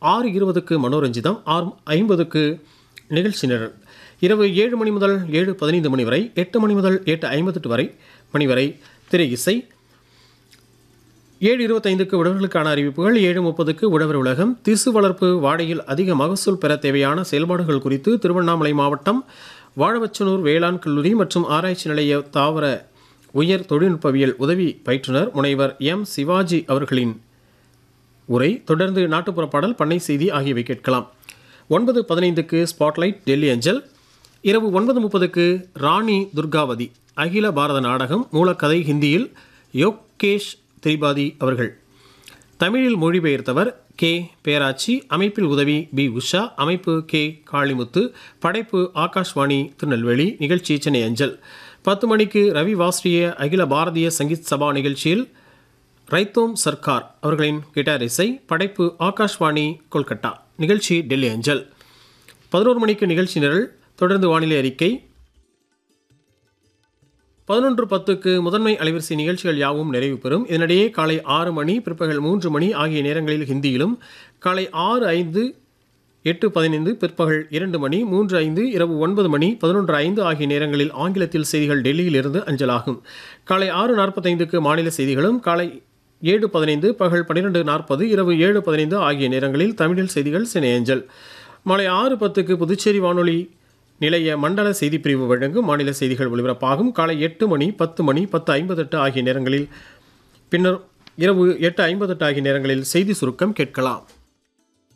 ஆறு இருபதுக்கு மனோரஞ்சிதம் ஆறு ஐம்பதுக்கு நிகழ்ச்சி நிரல் இரவு ஏழு மணி முதல் ஏழு பதினைந்து மணி வரை எட்டு மணி முதல் எட்டு ஐம்பத்தெட்டு வரை மணி வரை திரை இசை ஏழு இருபத்தைந்துக்கு உழவர்களுக்கான அறிவிப்புகள் ஏழு முப்பதுக்கு உழவர் உலகம் திசு வளர்ப்பு வாடையில் அதிக மகசூல் பெற தேவையான செயல்பாடுகள் குறித்து திருவண்ணாமலை மாவட்டம் வாழவச்சனூர் வேளாண் கல்லூரி மற்றும் ஆராய்ச்சி நிலைய தாவர உயர் தொழில்நுட்பவியல் உதவி பயிற்றுனர் முனைவர் எம் சிவாஜி அவர்களின் உரை தொடர்ந்து நாட்டுப்புற பாடல் பண்ணை செய்தி ஆகியவை கேட்கலாம் ஒன்பது பதினைந்துக்கு ஸ்பாட்லைட் டெல்லி அஞ்சல் இரவு ஒன்பது முப்பதுக்கு ராணி துர்காவதி அகில பாரத நாடகம் மூலக்கதை ஹிந்தியில் யோகேஷ் திரிபாதி அவர்கள் தமிழில் மொழிபெயர்த்தவர் கே பேராச்சி அமைப்பில் உதவி பி உஷா அமைப்பு கே காளிமுத்து படைப்பு ஆகாஷ்வாணி திருநெல்வேலி நிகழ்ச்சி சென்னை அஞ்சல் பத்து மணிக்கு ரவி வாஸ்ரிய அகில பாரதிய சங்கீத் சபா நிகழ்ச்சியில் ரைத்தோம் சர்க்கார் அவர்களின் கிட்டார் இசை படைப்பு ஆகாஷ்வாணி கொல்கட்டா நிகழ்ச்சி டெல்லி அஞ்சல் பதினோரு மணிக்கு நிகழ்ச்சி நிரல் தொடர்ந்து வானிலை அறிக்கை பதினொன்று பத்துக்கு முதன்மை அலைவரிசை நிகழ்ச்சிகள் யாவும் நிறைவு பெறும் இதனிடையே காலை ஆறு மணி பிற்பகல் மூன்று மணி ஆகிய நேரங்களில் ஹிந்தியிலும் காலை ஆறு ஐந்து எட்டு பதினைந்து பிற்பகல் இரண்டு மணி மூன்று ஐந்து இரவு ஒன்பது மணி பதினொன்று ஐந்து ஆகிய நேரங்களில் ஆங்கிலத்தில் செய்திகள் டெல்லியிலிருந்து அஞ்சலாகும் காலை ஆறு நாற்பத்தைந்துக்கு மாநில செய்திகளும் காலை ஏழு பதினைந்து பகல் பன்னிரெண்டு நாற்பது இரவு ஏழு பதினைந்து ஆகிய நேரங்களில் தமிழில் செய்திகள் சென்னை அஞ்சல் மாலை ஆறு பத்துக்கு புதுச்சேரி வானொலி நிலைய மண்டல செய்திப் பிரிவு வழங்கும் மாநில செய்திகள் ஒலிபரப்பாகும் காலை எட்டு மணி பத்து மணி பத்து ஐம்பத்தெட்டு ஆகிய நேரங்களில் பின்னர் இரவு எட்டு ஐம்பத்தெட்டு ஆகிய நேரங்களில் செய்தி சுருக்கம் கேட்கலாம்